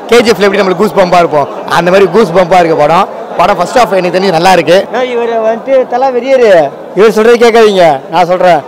கேஜிஎஃப்ல எப்படி நம்மளுக்கு கூஸ் பம்பா இருப்போம் அந்த மாதிரி கூஸ் பம்பா இருக்கு படம் படம் ஃபர்ஸ்ட் ஆஃப் எனக்கு தெரிஞ்சு நல்லா இருக்கு இவர் வந்துட்டு தலை வெறியரு இவர் சொல்றது கேட்காதீங்க நான் சொல்றேன்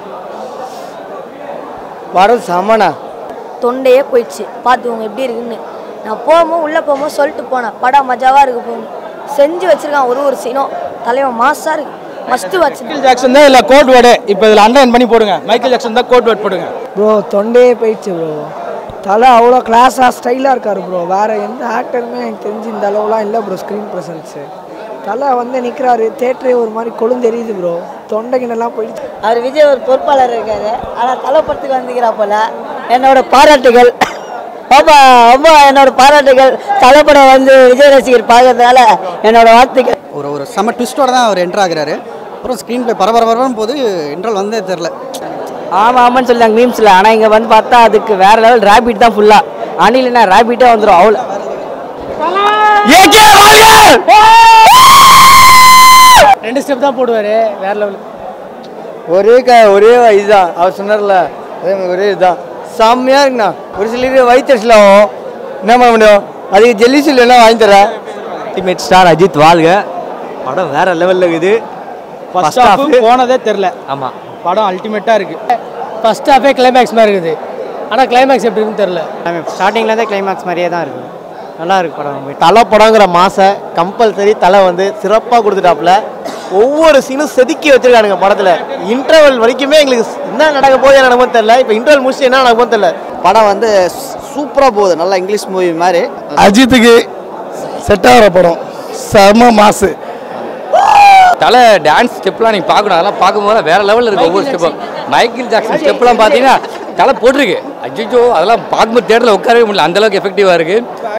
படம் சமனா தொண்டையே போயிடுச்சு பார்த்துக்கோங்க எப்படி இருக்குன்னு நான் போகும்போது உள்ளே போகும்போது சொல்லிட்டு போனேன் படம் மஜாவாக இருக்கு போகணும் செஞ்சு வச்சிருக்கான் ஒரு ஒரு சீனும் தலைவன் மாசா இருக்கு மஸ்ட்டு வச்சு மைக்கேல் ஜாக்சன் தான் இல்லை கோட் வேர்டு இப்போ இதில் அண்டர்லைன் பண்ணி போடுங்க மைக்கேல் ஜாக்சன் தான் கோட் வேர்ட் போடுங்க ப்ரோ தொண்டையே போயிடுச்சு ப்ரோ தலை அவ்வளோ கிளாஸாக ஸ்டைலாக இருக்காரு ப்ரோ வேறு எந்த ஆக்டருமே எனக்கு தெரிஞ்சு இந்த அளவுலாம் இல்லை ப்ரோ ஸ்க்ரீன் ப்ரெசன்ஸு தலை வந்து நிற்கிறாரு தேட்டரே ஒரு மாதிரி கொழுந்தெரியுது ப்ரோ தொண்டைக்கினெல்லாம் போயிடுச்சு அவர் விஜய் ஒரு பொறுப்பாளர் இருக்காரு ஆனால் தலைப்படத்துக்கு வந்துக்கிறா போல என்னோட பாராட்டுகள் பாப்பா ரொம்ப என்னோட பாராட்டுகள் தலைப்படம் வந்து விஜய் ரசிகர் பார்க்கறதுனால என்னோட வாழ்த்துக்கள் ஒரு ஒரு செம ட்விஸ்டோட தான் அவர் என்ட்ரு ஆகுறாரு அப்புறம் ஸ்க்ரீன் பிளே பரபரபரன்னு போது இன்ட்ரல் வந்தே தெரில ஆமாம் ஆமான்னு சொல்லிட்டாங்க மீம்ஸில் ஆனால் இங்கே வந்து பார்த்தா அதுக்கு வேற லெவல் ரேபிட் தான் ஃபுல்லாக அணில்னா ரேபிட்டே வந்துடும் அவ்வளோ ரெண்டு ஸ்டெப் தான் போடுவார் வேற லெவல் ஒரே க ஒரே இதுதான் அவர் சொன்னார்ல அதே மாதிரி ஒரே இதுதான் செம்மையா இருக்குண்ணா ஒரு சிலருக்கு வயிற்றுல ஆகும் என்ன பண்ண முடியும் அதுக்கு ஜெல்லி சில் என்ன வாங்கி தரேன் அல்டிமேட் ஸ்டார் அஜித் வாழ்க படம் வேற லெவலில் இருக்குது ஃபர்ஸ்ட் ஹாஃப் போனதே தெரில ஆமாம் படம் அல்டிமேட்டாக இருக்கு ஃபர்ஸ்ட் ஹாஃபே கிளைமேக்ஸ் மாதிரி இருக்குது ஆனால் கிளைமேக்ஸ் எப்படி இருக்குன்னு தெரில ஸ்டார்டிங்லேருந்தே கிளைமேக்ஸ் மாதிரியே தான் இருக்குது நல்லா இருக்கு படம் தலை படங்கிற மாசை கம்பல்சரி தலை வந்து சிறப்பாக கொடுத்துட்டாப்புல ஒவ்வொரு சீனும் செதுக்கி வச்சிருக்கானுங்க படத்தில் இன்டர்வல் வரைக்குமே எங்களுக்கு என்ன நடக்க போகுது என்ன நடக்கும் தெரியல இப்போ இன்டர்வல் முடிச்சு என்ன நடக்கும் தெரியல படம் வந்து சூப்பராக போகுது நல்லா இங்கிலீஷ் மூவி மாதிரி அஜித்துக்கு செட் ஆகிற படம் செம மாசு தலை டான்ஸ் ஸ்டெப்லாம் நீங்கள் பார்க்கணும் அதெல்லாம் பார்க்கும்போது வேற லெவலில் இருக்கு ஒவ்வொரு ஸ்டெப்பும் மைக்கேல் ஜாக்சன் ஸ்டெப்லாம் பார்த்தீங்கன்னா தலை போட்டிருக்கு அஜிஜோ அதெல்லாம் பார்க்கும்போது தேட்டரில் உட்காரவே முடியல அந்த அளவுக்கு எஃபெக்டிவாக இருக்கு